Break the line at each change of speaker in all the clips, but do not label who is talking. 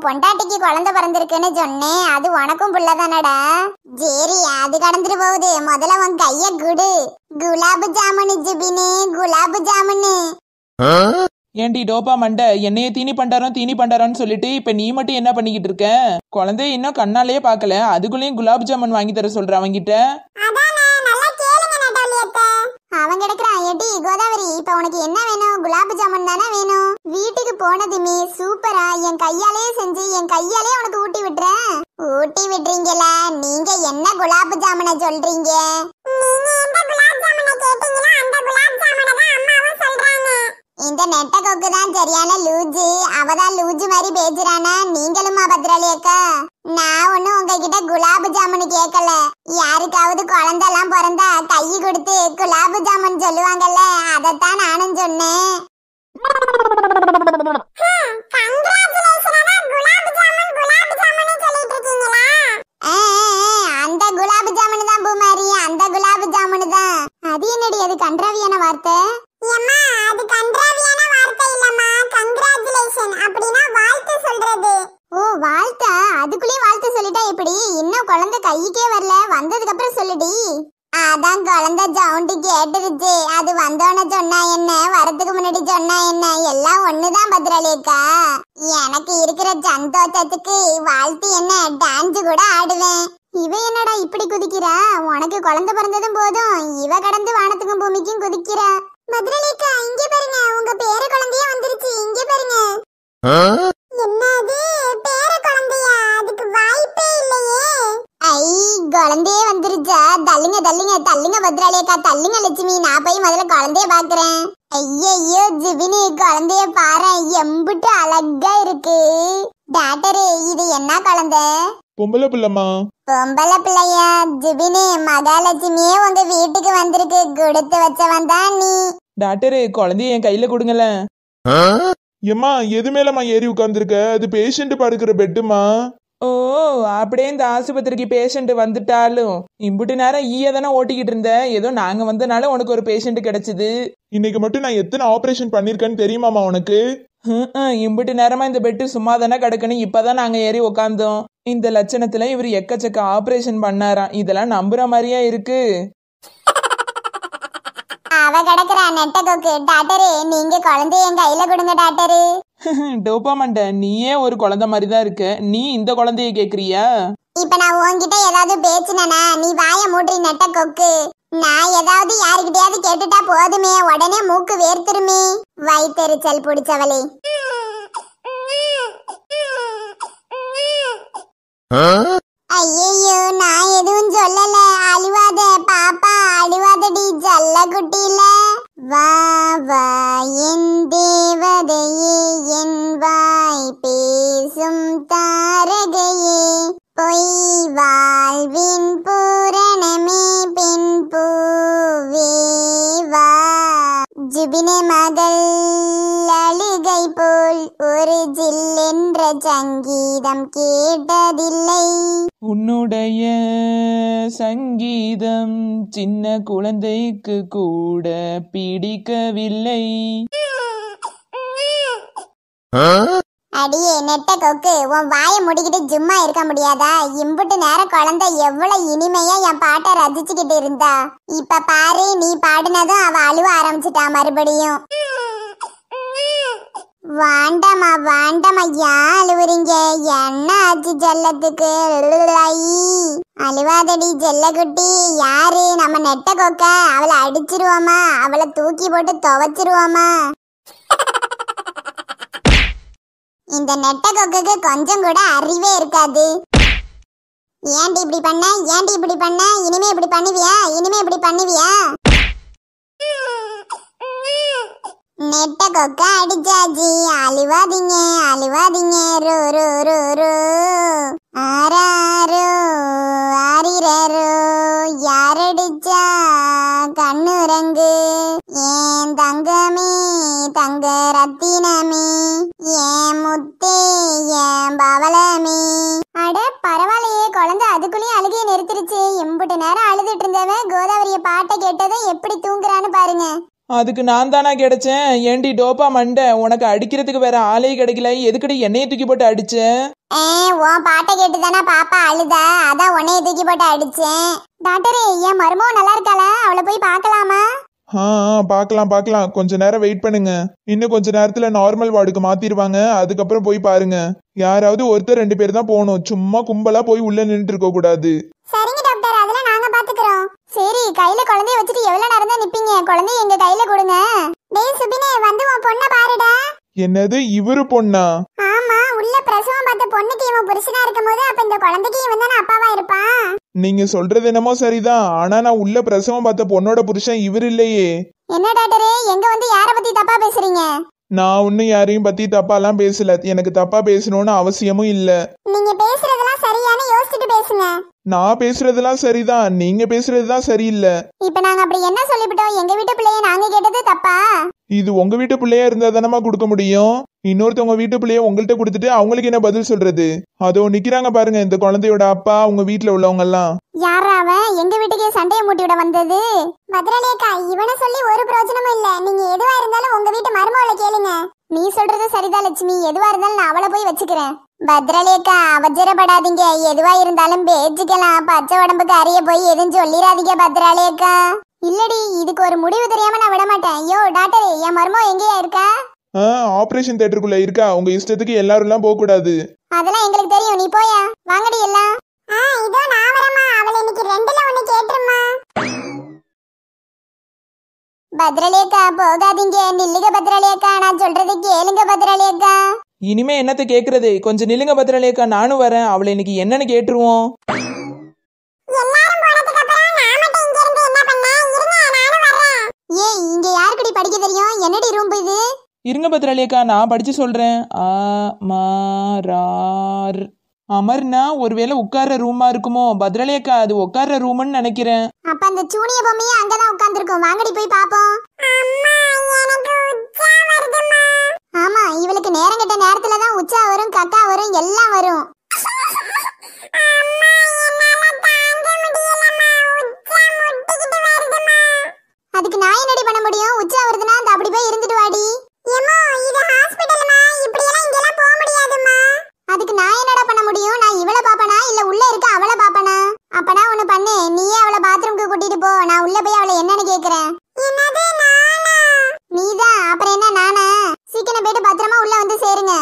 உன் பொண்டாட்டிக்கு குழந்தை பிறந்திருக்குன்னு சொன்னேன் அது உனக்கும் புள்ள தானடா சரி அது கடந்துட்டு போகுது முதல்ல உன் கைய குடு குலாபு ஜாமுனு ஜிபினு குலாபு ஜாமுனு
ஏண்டி டோப்பா மண்டை என்னைய தீனி பண்டாரம் தீனி பண்டாரம்னு சொல்லிட்டு இப்ப நீ மட்டும் என்ன பண்ணிக்கிட்டு இருக்க குழந்தைய இன்னும் கண்ணாலேயே பார்க்கல அதுக்குள்ளேயும் குலாப் ஜாமுன் வாங்கி தர சொல்ற அவங்கிட்ட
அதானே நல்லா கேளுங்க நட்டவழியத்தை அவன் கிடக்குறான் எடி கோதாவரி இப்ப உனக்கு என்ன வேணும் குலாப் ஜாமுன் தானே வேணும் வீட்டுக்கு போனதுமே சூப்பரா என் கையாலே செஞ்சு என் கையாலே உனக்கு ஊட்டி விட்டுறேன் ஊட்டி விட்டுறீங்களா நீங்க என்ன குலாப் ஜாமுனை சொல்றீங்க நீங்க எந்த குலாப் ஜாமுனை கேட்டீங்களோ அந்த குலாப் ஜாமுனை தான் அம்மாவும் சொல்றாங்க இந்த நெட்ட கொக்கு தான் சரியான லூஜு அவதான் லூஜு மாதிரி பேசுறானா நீங்களுமா பத்ராளி அக்கா நான் ஒண்ணும் உங்ககிட்ட குலாப் ஜாமுன் கேட்கல யாருக்காவது குழந்தெல்லாம் பிறந்தா கை கொடுத்து குலாப் ஜாமுன் சொல்லுவாங்கல்ல அதைத்தான் நானும் சொன்னேன் ஆ, ஆ, ஆ, அந்த குலாப் ஜாமுன் தான் பூமாரி அந்த குலாப் ஜாமுன் தான் அது என்னடி அது கன்றாவியான வார்த்தை ஏம்மா அது கன்றாவியான வார்த்தை இல்லம்மா கங்க்ராச்சுலேஷன் அப்படினா வாழ்த்து சொல்றது ஓ வாழ்த்தா அதுக்குள்ளே வாழ்த்து சொல்லிட்டா எப்படி இன்னும் குழந்தை கைக்கே வரல வந்ததுக்கு அப்புறம் சொல்லுடி அதான் குழந்தை ஜவுண்டு கேட்டுருச்சு அது வந்தோன்னு சொன்னா என்ன வரதுக்கு முன்னாடி சொன்னா என்ன எல்லாம் ஒண்ணுதான் பத்ராளியக்கா எனக்கு இருக்கிற சந்தோஷத்துக்கு வாழ்த்து என்ன டான்ஸ் கூட ஆடுவேன் இவ என்னடா இப்படி குதிக்கிறா உனக்கு குழந்தை பிறந்ததும் போதும் இவ கடந்து வானத்துக்கும் பூமிக்கும் குதிக்கிறா பத்ராளியக்கா இங்க பாருங்க உங்க பேர குழந்தையே வந்துருச்சு இங்க பாருங்க என்னது பேர குழந்தையா அதுக்கு வாய்ப்பே இல்லையே ஐ குழந்தையே வந்துருச்சா தள்ளுங்க தள்ளுங்க தள்ளுங்க பத்ராளியக்கா தள்ளுங்க லட்சுமி நான் போய் முதல்ல குழந்தைய பாக்குறேன் ஐயையோ ஜிபினி குழந்தைய பாரு எம்புட்டு அழகா இருக்கு டாக்டரு இது என்ன குழந்தை
பொம்பளை பிள்ளைமா
பொம்பளை பிள்ளையா ஜிபினி மகாலட்சுமியே உங்க வீட்டுக்கு வந்திருக்கு கொடுத்து வச்சவன் தான் நீ
டாக்டரு குழந்தைய என் கையில கொடுங்களேன்
ஏம்மா எது மேலம்மா ஏறி உட்காந்துருக்க அது பேஷண்ட் படுக்கிற பெட்டுமா
ஓ அப்படியே இந்த ஆஸ்பத்திரிக்கு பேஷண்ட் வந்துட்டாலும் இம்புட்டு நேரம் ஈய தானே ஓட்டிக்கிட்டு இருந்த ஏதோ நாங்க வந்தனால உனக்கு ஒரு பேஷண்ட் கிடைச்சது
இன்னைக்கு மட்டும் நான் எத்தனை ஆபரேஷன் பண்ணிருக்கேன்னு தெரியுமாமா உனக்கு
ஹம், ஹம், இம்புட்டு நேரமா இந்த பெட்டு சும்மா தானே கிடக்குன்னு இப்பதான் நாங்க ஏறி உக்காந்தோம் இந்த லட்சணத்துல இவர் எக்கச்சக்க ஆபரேஷன் பண்ணாராம் இதெல்லாம் நம்புற மாதிரியா இருக்கு
அவ கிடக்குறா நெட்ட கொக்கு டாக்டரு நீங்க குழந்தைய என் கையில கொடுங்க டாக்டரு
டோப்பாமண்ட நீயே ஒரு குழந்தை மாதிரி தான் இருக்க நீ இந்த குழந்தைய கேக்குறியா
இப்ப நான் உன்கிட்ட ஏதாவது பேசினனா நீ வாய மூடி நெட்ட கொக்கு நான் ஏதாவது யாருக்கிட்டயாவது கேட்டுட்டா போதுமே உடனே மூக்கு வேர்த்துருமே வயித்தெரிச்சல் பிடிச்சவளே ஐயையோ நான் எதுவும் சொல்லல அழுவாத பாப்பா அழுவாதடி ஜல்ல குட்டில வா வா என் தேவதையே என் வாய் பேசும் தாரகையே பொய் வாழ்வின் பூரணமே பெண் பூவே வா ஜுபின மகள் அழுகை போல் ஒரு ஜில்லென்ற சங்கீதம் கேட்டதில்லை
உன்னுடைய சங்கீதம் சின்ன குழந்தைக்கு கூட பிடிக்கவில்லை
அடியே நெட்ட கொக்கு உன் வாயை முடிக்கிட்டு சும்மா இருக்க முடியாதா இம்புட்டு நேரம் குழந்தை எவ்வளவு இனிமையா என் பாட்டை ரசிச்சுக்கிட்டு இருந்தா இப்ப பாரு நீ பாடினதும் அவ அழுவ ஆரம்பிச்சிட்டா மறுபடியும் வாண்டம்மா வாண்டம்மா ஏன் அழுவுறீங்க என்ன ஆச்சு ஜல்லத்துக்கு ஐ, அழுவாதடி ஜெல்லக்குட்டி யாரு நம்ம நெட்ட கொக்க அவளை அடிச்சிருவோமா அவளை தூக்கி போட்டு துவைச்சிருவோமா இந்த நெட்ட கொக்குக்கு கொஞ்சம் கூட அறிவே இருக்காது ஏன்டி இப்படி பண்ண ஏன்டி இப்படி பண்ண இனிமே இப்படி பண்ணுவியா இனிமே இப்படி பண்ணுவியா நெட்ட கொக்க அடிச்சாச்சு அழுவாதீங்க அழுவாதீங்க ரோ ரோ ரோ ரோ ஆராரோ ஆரிரரோ யாரடிச்சா கண்ணுரங்கு ஏன் தங்கமே தங்க ரத்தினமே ஏன் முத்தே ஏன் பவளமே அட பரவாயில்லையே குழந்தை அதுக்குள்ளேயும் அழுகையை நிறுத்திருச்சு எம்புட்டு நேரம் அழுதுட்டு இருந்தவன் கோதாவரிய பாட்டை கேட்டதும் எப்படி தூங்குறான்னு பாருங்க
அதுக்கு நான் தானா கிடைச்சேன் ஏண்டி டோப்பா மண்டை உனக்கு அடிக்கிறதுக்கு வேற ஆளே கிடைக்கல எதுக்கடி எண்ணெயை தூக்கி போட்டு அடிச்சேன்
ஏ உன் பாட்டை கேட்டு தானே பாப்பா அழுதா அதான் உன்னைய தூக்கி போட்டு அடிச்சேன் டாக்டரே என் மருமகம் நல்லா இருக்காளா அவளை போய் பார்க்கலாமா
ஆ ஆ, பார்க்கலாம் பார்க்கலாம் கொஞ்ச நேரம் வெயிட் பண்ணுங்க இன்னும் கொஞ்ச நேரத்துல நார்மல் வார்டுக்கு மாத்திருவாங்க அதுக்கப்புறம் போய் பாருங்க யாராவது ஒருத்தர் ரெண்டு பேர் தான் போகணும் சும்மா கும்பலா போய் உள்ள நின்றுட்டு இருக்க கூடாது
சரிங்க டாக்டர் அதெல்லாம் நாங்க பாத்துக்கிறோம் சரி கையில குழந்தைய வச்சுட்டு எவ்வளவு நேரம் தான் நிப்பீங்க குழந்தைய எங்க கையில கொடுங்க டேய் சுபினே வந்து உன் பொண்ணை பாருடா
என்னது இவரு பொண்ணா
ஆமா உள்ள பிரசவம் பார்த்த பொண்ணுக்கு இவன் புருஷனா இருக்கும்போது அப்ப இந்த குழந்தைக்கு இவன் தானே அப்பாவா இருப்பான்
நீங்க சொல்றது என்னமோ சரிதான் ஆனா நான் உள்ள பிரசவம் பார்த்த பொண்ணோட புருஷன் இவர் இல்லையே
என்ன டாக்டரே எங்க வந்து யார பத்தி தப்பா பேசுறீங்க
நான் ஒன்னும் யாரையும் பத்தி தப்பாலாம் பேசல எனக்கு தப்பா பேசணும்னு அவசியமும் இல்ல
நீங்க பேசுறதெல்லாம் சரியானு யோசிச்சுட்டு பேசுங்க
நான் பேசுறதெல்லாம் சரிதான் நீங்க பேசுறதுதான் சரியில்லை
இப்ப நாங்க அப்படி என்ன சொல்லிவிட்டோம் எங்க வீட்டு பிள்ளைய நாங்க கேட்டது தப்பா
இது உங்க வீட்டு பிள்ளையா இருந்தா தானமா கொடுக்க முடியும் இன்னொருத்தவங்க வீட்டு பிள்ளைய உங்கள்கிட்ட கொடுத்துட்டு அவங்களுக்கு என்ன பதில் சொல்றது அதோ நிக்கிறாங்க பாருங்க இந்த குழந்தையோட அப்பா உங்க வீட்டுல உள்ளவங்க எல்லாம்
யாரா அவன் எங்க வீட்டுக்கு சண்டையை மூட்டி விட வந்தது பத்ரலேக்கா இவனை சொல்லி ஒரு பிரயோஜனமும் இல்ல நீங்க எதுவா இருந்தாலும் உங்க வீட்டு மருமகளை கேளுங்க நீ சொல்றது சரிதான் லட்சுமி எதுவா இருந்தாலும் நான் அவளை போய் வச்சுக்கிறேன் பத்ரலேக்கா அவசரப்படாதீங்க எதுவா இருந்தாலும் பேச்சுக்கலாம் பச்சை உடம்புக்கு அறிய போய் எதுவும் சொல்லிடாதீங்க பத்ராலேக்கா இல்லடி இதுக்கு ஒரு முடிவு தெரியாம நான் விட மாட்டேன் யோ டாக்டர் என் மருமக எங்கேயா இருக்கா
ஆ ஆபரேஷன் தேட்டருக்குள்ள இருக்கா உங்க இஷ்டத்துக்கு எல்லாரும் எல்லாம் போக கூடாது
அதெல்லாம் எங்களுக்கு தெரியும் நீ போயா வாங்கடி எல்லாம் ஆ இதோ நான் வரமா அவளை இன்னைக்கு ரெண்டுல ஒண்ணு கேட்டுருமா பத்ரலேக்கா போகாதீங்க நில்லுங்க பத்ரலேக்கா நான் சொல்றது கேளுங்க பத்ரலேக்கா
இனிமே என்னத்த கேக்குறது கொஞ்சம் நில்லுங்க பத்திரலேக்கா நானும் வரேன் அவளை இன்னைக்கு என்னன்னு கேட்டுருவோம்
எல்லாரும் போனதுக்கு அப்புறம் நான் மட்டும் இங்க இருந்து என்ன பண்ண இருங்க நானும் வரேன் ஏய் இங்க யாருக்குடி படிக்க தெரியும் என்னடி ரூம் இது
இருங்க பத்திரலேக்கா நான் படிச்சு சொல்றேன் ஆ மா ரா ர். அமர்னா ஒருவேளை உட்கார்ற ரூமா இருக்குமோ பத்ரலேக்கா அது உட்கார்ற ரூம்னு நினைக்கிறேன்
அப்ப அந்த சூனிய பொம்மையே அங்கதான் உட்கார்ந்திருக்கும் வாங்கடி போய் பாப்போம் ஆமா இவளுக்கு நேரம் கெட்ட நேரத்துல தான் உச்சா வரும் கக்கா வரும் எல்லாம் வரும் அதுக்கு நான் என்னடி பண்ண முடியும் உச்சா வருதுன்னா அந்த அப்படி போய் இருந்துட்டு வாடி ஏமா இது ஹாஸ்பிடல்மா இப்படி எல்லாம் இங்க எல்லாம் போக முடியாதுமா அதுக்கு நான் என்னடா பண்ண முடியும் நான் இவள பாப்பனா இல்ல உள்ள இருக்க அவள பாப்பனா அப்பனா ஒண்ணு பண்ணு நீயே அவள பாத்ரூம்க்கு கூட்டிட்டு போ நான் உள்ள போய் அவளை என்னன்னு கேக்குறேன் என்னது நானா நீதான் அப்புறம் என்ன நானா சீக்கிரம் போயிட்டு பத்திரமா உள்ள வந்து சேருங்க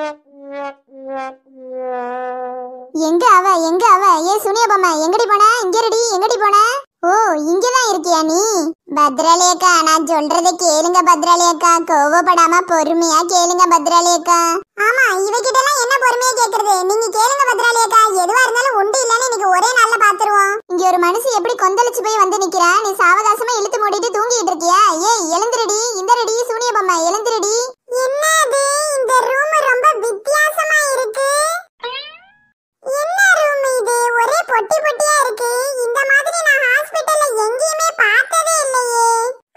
எங்க அவ எங்க அவ ஏ சுனிய பொம்மை எங்கடி போன இங்க ரெடி எங்கடி போன ஓ இங்கதான் இருக்கியா நீ பத்ராலேக்கா நான் சொல்றத கேளுங்க பத்ராலேக்கா கோவப்படாம பொறுமையா கேளுங்க பத்ராலேக்கா ஆமா இவகிட்ட எல்லாம் என்ன பொறுமையா கேக்குறது நீங்க கேளுங்க பத்ராலேக்கா எதுவா இருந்தாலும் உண்டு இல்லன்னு இன்னைக்கு ஒரே நாள்ல பாத்துருவோம் இங்க ஒரு மனுஷி எப்படி கொந்தளிச்சு போய் வந்து நிக்கிறா நீ சாவகாசமா இழுத்து மூடிட்டு தூங்கிட்டு இருக்கியா ஏய் எழுந்திரடி இந்த ரெடி சூனிய பொம்மை எழுந்திரடி என்னது இந்த ரூம் ரொம்ப வித்தியாசமா இருக்கு என்ன ரூம் இது ஒரே பொட்டி பொட்டியா இருக்கு இந்த மாதிரி நான் ஹாஸ்பிடல்ல எங்கேயுமே பார்த்ததே இல்லையே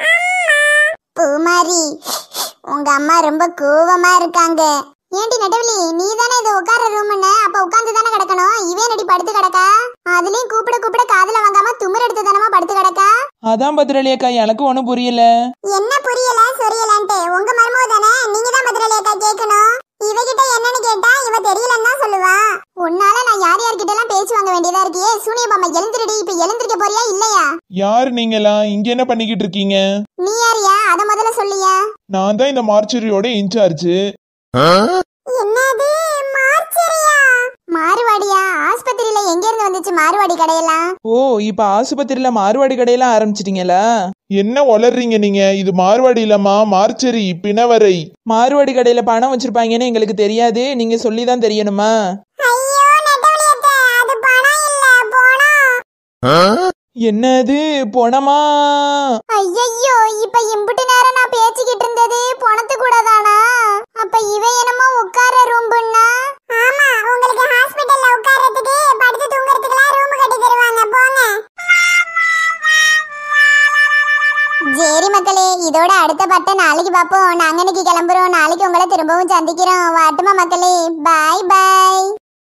பூமாரி உங்க அம்மா ரொம்ப கோவமா இருக்காங்க ஏண்டி நெட்டவலி நீ தானே இது உட்கார ரூம்னு அப்ப உட்கார்ந்து தானே கிடக்கணும் இவே நடி படுத்து கிடக்கா அதுலயும் கூப்பிட கூப்பிட காதுல வாங்காம துமிர் எடுத்து தானமா படுத்து கிடக்கா
அதான் பத்திரலேக்கா எனக்கு ஒன்றும் புரியல
என்ன புரியல சொரியலன்ட்டு உங்க மருமக தானே நீங்க தான் பதிலலேக்கா கேட்கணும் இவகிட்ட என்னன்னு கேட்டா இவ தெரியலன்னு தான் சொல்லுவா உன்னால நான் யார் யார்கிட்ட எல்லாம் பேச்சு வாங்க வேண்டியதா இருக்கியே சூனிய பாமா எழுந்திரடி இப்ப எழுந்திருக்க போறியா இல்லையா
யார் நீங்களாம் இங்க என்ன பண்ணிக்கிட்டு இருக்கீங்க
நீ யாரியா அத முதல்ல சொல்லியா
நான் தான் இந்த மார்ச்சரியோட இன்சார்ஜ்
என்னது மார்ச்சரியா மாறுவாடியா ஆஸ்பத்திரியில எங்க இருந்து வந்துச்சு மாறுவாடி கடையெல்லாம்
ஓ இப்ப ஆஸ்பத்திரியில மாறுவாடி கடையெல்லாம் ஆரம்பிச்சிட்டீங்களா
என்ன வளர்றீங்க நீங்க இது மார்வாடி இல்லம்மா மார்ச்சரி பிணவரை
மாறுவாடி கடையில பணம் வச்சிருப்பாங்கன்னு எங்களுக்கு தெரியாது நீங்க சொல்லி தான் தெரியணுமா
ஐயோ நெட்டவளியத்தை அது பணம் இல்ல போனா
என்னது பணமா
ஐயையோ இப்ப இம்புட்டு நேரம் நான் பேசிக்கிட்டு இருந்தது பணத்து கூட தானா அப்ப இவ என்னமோ உட்கார ரூம்புன்னா ஆமா உங்களுக்கு ஹாஸ்பிடல்ல உட்கார்றதுக்கு படுத்து தூங்குறதுக்குலாம் ரூம் கட்டி தருவாங்க போங்க சரி மக்களே இதோட அடுத்த பாட்டை நாளைக்கு பார்ப்போம் நாங்க இன்னைக்கு கிளம்புறோம் நாளைக்கு உங்களை திரும்பவும் சந்திக்கிறோம் வாட்டுமா மக்களே பாய் பாய்